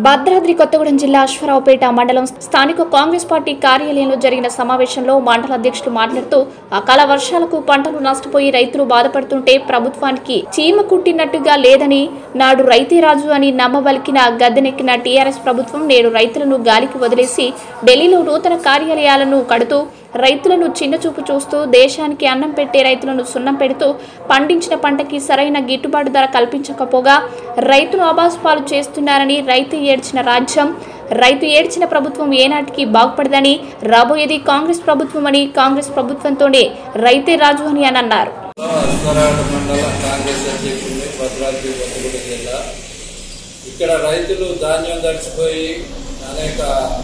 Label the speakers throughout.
Speaker 1: భద్రాద్రి కొత్తగూడెం జిల్లా అశ్వరావుపేట మండలం స్థానిక కాంగ్రెస్ పార్టీ కార్యాలయంలో జరిగిన సమావేశంలో మండల అధ్యక్షులు మాట్లాడుతూ అకాల వర్షాలకు పంటలు నష్టపోయి రైతులు బాధపడుతుంటే ప్రభుత్వానికి చీమ కుట్టినట్టుగా లేదని నాడు రైతే రాజు అని నమ్మబలికిన గద్దెనెక్కిన టీఆర్ఎస్ ప్రభుత్వం నేడు రైతులను గాలికి వదిలేసి ఢిల్లీలో నూతన కార్యాలయాలను కడుతూ రైతులను చిన్నచూపు చూస్తూ దేశానికి అన్నం పెట్టే రైతులను సున్నం పెడుతూ పండించిన పంటకి సరైన గిట్టుబాటు ధర కల్పించకపోగా రైతును అబాస్పాలు చేస్తున్నారని రైతు ఏడ్చిన రాజ్యం రైతు ఏడ్చిన ప్రభుత్వం ఏనాటికి బాగుపడదని రాబోయేది కాంగ్రెస్ ప్రభుత్వం అని కాంగ్రెస్ ప్రభుత్వంతోనే రైతే రాజు అని అని అన్నారు
Speaker 2: అశ్వరాడ మండల కాంగ్రెస్ అధ్యక్షుడిని భద్రాద్రి కొత్తగూడెం జిల్లా ఇక్కడ రైతులు ధాన్యం తడిచిపోయి అనేక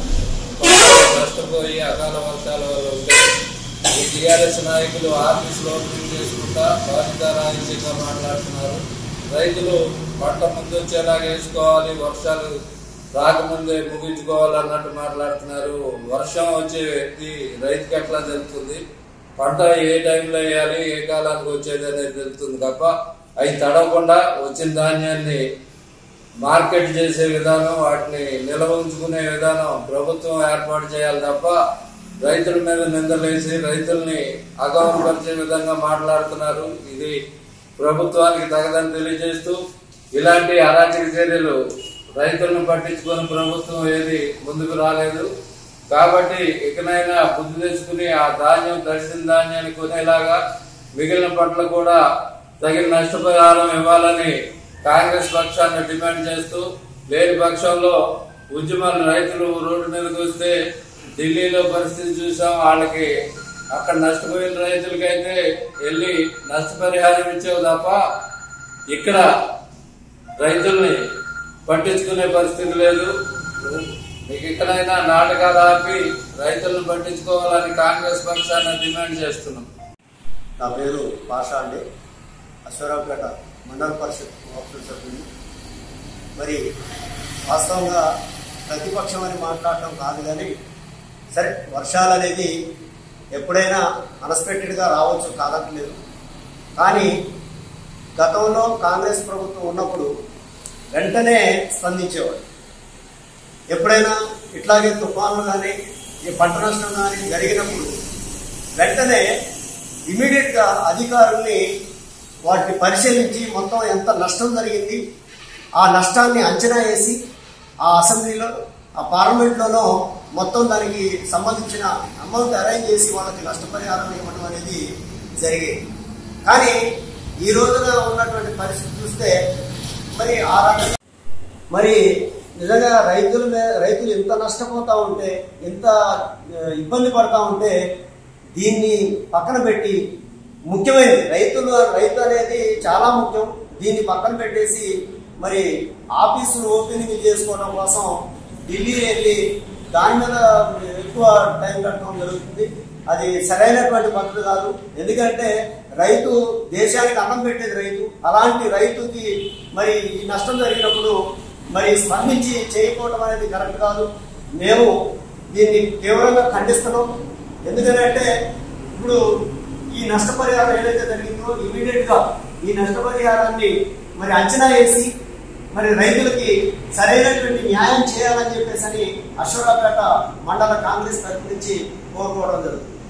Speaker 2: పంటలు నష్టపోయి అకాల వర్షాల వల్ల ఉంటే ఈ టీఆర్ఎస్ నాయకులు ఆఫీసులో ఓపెనింగ్ చేసుకుంటా బాధిత రాజకీయంగా మాట్లాడుతున్నారు రైతులు పంట ముందు వచ్చేలాగా వేసుకోవాలి వర్షాలు రాకముందే ముగించుకోవాలి అన్నట్టు మాట్లాడుతున్నారు వర్షం వచ్చే వ్యక్తి రైతుకి ఎట్లా తెలుస్తుంది పంట ఏ టైంలో వేయాలి ఏ కాలానికి వచ్చేది అనేది తెలుస్తుంది తప్ప అవి తడవకుండా వచ్చిన ధాన్యాన్ని మార్కెట్ చేసే విధానం వాటిని నిల్వ ఉంచుకునే విధానం ప్రభుత్వం ఏర్పాటు చేయాలి తప్ప రైతుల మీద నిందలేసి రైతుల్ని అగౌరవపరిచే విధంగా మాట్లాడుతున్నారు ఇది ప్రభుత్వానికి తగదని తెలియజేస్తూ ఇలాంటి అరాచక చర్యలు రైతులను పట్టించుకుని ప్రభుత్వం ఏది ముందుకు రాలేదు కాబట్టి ఇకనైనా బుద్ధి తెచ్చుకుని ఆ ధాన్యం తడిసిన ధాన్యాన్ని కొనేలాగా మిగిలిన పంటలు కూడా తగిన నష్టపరిహారం ఇవ్వాలని కాంగ్రెస్ పక్షాన్ని డిమాండ్ చేస్తూ లేని పక్షంలో ఉద్యమాలు రైతులు రోడ్డు మీదకి వస్తే ఢిల్లీలో పరిస్థితి చూసాం వాళ్ళకి అక్కడ నష్టపోయిన రైతులకైతే వెళ్ళి నష్టపరిహారం ఇచ్చేవి తప్ప ఇక్కడ రైతుల్ని పట్టించుకునే పరిస్థితి లేదు మీకు ఇక్కడైనా నాటకాలు ఆపి రైతులను పట్టించుకోవాలని కాంగ్రెస్ పక్షాన్ని డిమాండ్ చేస్తున్నాం
Speaker 3: నా పేరు పాషా అండి అశ్వరావుపేట మండల పరిషత్ ఆఫీసర్ సభ్యుని మరి వాస్తవంగా ప్రతిపక్షం అని మాట్లాడటం కాదు కానీ సరే వర్షాలు అనేది ఎప్పుడైనా అన్ఎక్స్పెక్టెడ్గా రావచ్చు కాదట్లేదు కానీ గతంలో కాంగ్రెస్ ప్రభుత్వం ఉన్నప్పుడు వెంటనే స్పందించేవాడు ఎప్పుడైనా ఇట్లాగే తుఫాను కానీ ఈ పంట నష్టం కానీ జరిగినప్పుడు వెంటనే ఇమీడియట్ గా అధికారుల్ని వాటిని పరిశీలించి మొత్తం ఎంత నష్టం జరిగింది ఆ నష్టాన్ని అంచనా వేసి ఆ అసెంబ్లీలో ఆ పార్లమెంట్లోనో మొత్తం దానికి సంబంధించిన అమౌంట్ అరేంజ్ చేసి వాళ్ళకి నష్టపరిహారం ఇవ్వడం అనేది జరిగేది కానీ ఈ రోజున ఉన్నటువంటి పరిస్థితి చూస్తే మరి ఆ రకంగా మరి నిజంగా రైతుల మీద రైతులు ఎంత నష్టపోతా ఉంటే ఎంత ఆ, ఇబ్బంది పడతా ఉంటే దీన్ని పక్కన పెట్టి ముఖ్యమైనది రైతులు రైతు అనేది చాలా ముఖ్యం దీన్ని పక్కన పెట్టేసి మరి ఆఫీసులు ఓపెనింగ్ చేసుకోవడం కోసం ఢిల్లీ వెళ్ళి దాని మీద ఎక్కువ టైం కట్టడం జరుగుతుంది అది సరైనటువంటి పద్ధతి కాదు ఎందుకంటే రైతు దేశానికి అన్నం పెట్టేది రైతు అలాంటి రైతుకి మరి ఈ నష్టం జరిగినప్పుడు మరి స్పందించి చేయకపోవడం అనేది కరెక్ట్ కాదు మేము దీన్ని తీవ్రంగా ఖండిస్తున్నాం ఎందుకంటే ఇప్పుడు ఈ నష్టపరిహారం ఏదైతే జరిగిందో ఇమీడియట్ గా ఈ నష్టపరిహారాన్ని మరి అంచనా వేసి మరి రైతులకి సరైనటువంటి న్యాయం చేయాలని చెప్పేసి అని అశ్వరాపేట మండల కాంగ్రెస్ తరఫు నుంచి కోరుకోవడం జరుగుతుంది